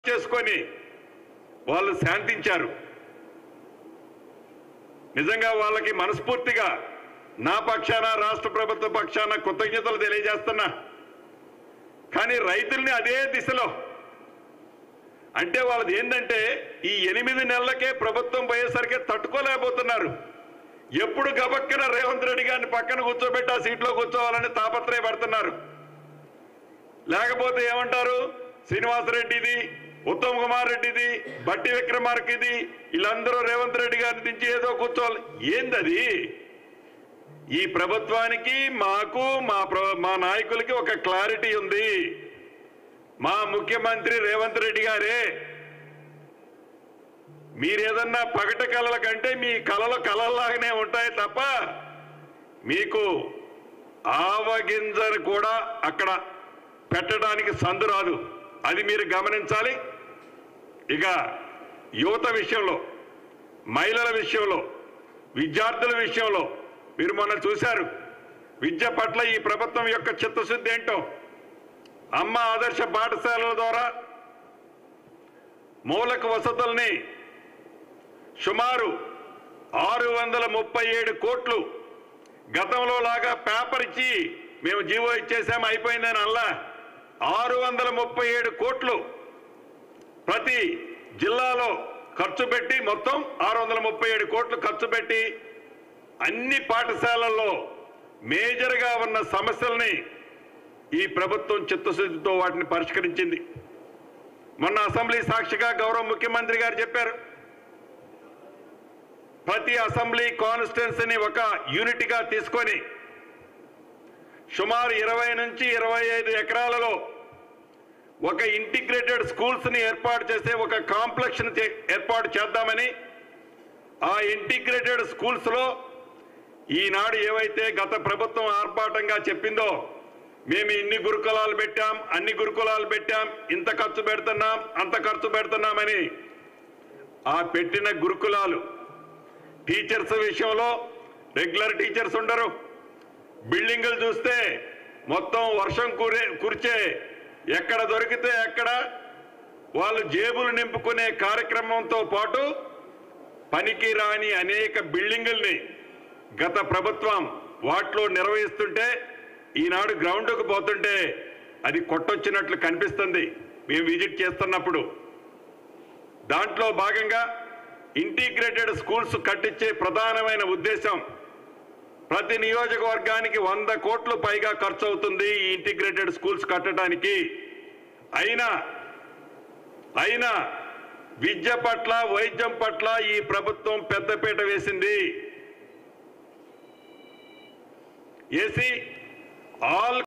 చేసుకొని వాళ్ళు శాంతించారు నిజంగా వాళ్ళకి మనస్ఫూర్తిగా నా పక్షాన రాష్ట్ర ప్రభుత్వ పక్షాన కృతజ్ఞతలు తెలియజేస్తున్నా కానీ రైతుల్ని అదే దిశలో అంటే వాళ్ళది ఏంటంటే ఈ ఎనిమిది నెలలకే ప్రభుత్వం పోయేసరికి తట్టుకోలేకపోతున్నారు ఎప్పుడు గబక్కన రేవంత్ రెడ్డి గారిని పక్కన కూర్చోబెట్టి ఆ సీట్లో కూర్చోవాలని తాపత్రయపడుతున్నారు లేకపోతే ఏమంటారు శ్రీనివాసరెడ్డిది ఉత్తమ్ కుమార్ రెడ్డిది బట్టి విక్రమార్కిది వీళ్ళందరూ రేవంత్ రెడ్డి గారిని దించి ఏదో కూర్చోవాలి ఏందది ఈ ప్రభుత్వానికి మాకు మా ప్ర- మా నాయకులకి ఒక క్లారిటీ ఉంది మా ముఖ్యమంత్రి రేవంత్ రెడ్డి గారే మీరేదన్నా పగట కళల కంటే మీ కళలు కళల్లాగానే ఉంటాయి తప్ప మీకు ఆవగింజను కూడా అక్కడ పెట్టడానికి సందు రాదు అది మీరు గమనించాలి ఇక యువత విషయంలో మహిళల విషయంలో విద్యార్థుల విషయంలో మీరు మొన్న చూశారు విద్య పట్ల ఈ ప్రభుత్వం యొక్క చిత్తశుద్ధి ఏంటో అమ్మ ఆదర్శ పాఠశాలల ద్వారా మౌలిక వసతుల్ని సుమారు ఆరు వందల ముప్పై ఏడు కోట్లు గతంలో లాగా పేపర్ ఇచ్చి మేము జీవో ఇచ్చేసాము అయిపోయిందని అల్లా ఆరు వందల ముప్పై ఏడు కోట్లు ప్రతి జిల్లాలో ఖర్చు పెట్టి మొత్తం ఆరు వందల ముప్పై ఏడు కోట్లు ఖర్చు పెట్టి అన్ని పాఠశాలల్లో మేజర్గా ఉన్న సమస్యల్ని ఈ ప్రభుత్వం చిత్తశుద్ధితో వాటిని పరిష్కరించింది మొన్న అసెంబ్లీ సాక్షిగా గౌరవ ముఖ్యమంత్రి గారు చెప్పారు ప్రతి అసెంబ్లీ కాన్స్టిట్యున్సీని ఒక యూనిట్గా తీసుకొని సుమారు ఇరవై నుంచి ఇరవై ఐదు ఎకరాలలో ఒక ఇంటిగ్రేటెడ్ స్కూల్స్ ని ఏర్పాటు చేసే ఒక కాంప్లెక్స్ ని చే- ఏర్పాటు చేద్దామని ఆ ఇంటిగ్రేటెడ్ స్కూల్స్ లో ఈనాడు ఏవైతే గత ప్రభుత్వం ఆర్భాటంగా చెప్పిందో మేము ఇన్ని గురుకులాలు పెట్టాం అన్ని గురుకులాలు పెట్టాం ఇంత ఖర్చు పెడుతున్నాం అంత ఖర్చు పెడుతున్నామని ఆ పెట్టిన గురుకులాలు టీచర్స్ విషయంలో రెగ్యులర్ టీచర్స్ ఉండరు బిల్డింగులు చూస్తే మొత్తం వర్షం కురే కురిచే ఎక్కడ దొరికితే ఎక్కడ వాళ్ళు జేబులు నింపుకునే కార్యక్రమంతో పాటు పనికి రాని అనేక బిల్డింగుల్ని గత ప్రభుత్వం వాటిలో నిర్వహిస్తుంటే ఈనాడు గ్రౌండ్కు పోతుంటే అది కొట్టొచ్చినట్లు కనిపిస్తుంది మేము విజిట్ చేస్తున్నప్పుడు దాంట్లో భాగంగా ఇంటిగ్రేటెడ్ స్కూల్స్ కట్టించే ప్రధానమైన ఉద్దేశం ప్రతి నియోజకవర్గానికి వంద కోట్లు పైగా ఖర్చు అవుతుంది ఈ ఇంటిగ్రేటెడ్ స్కూల్స్ కట్టడానికి అయినా అయినా విద్య పట్ల వైద్యం పట్ల ఈ ప్రభుత్వం పెద్దపీట వేసింది ఏసీ ఆల్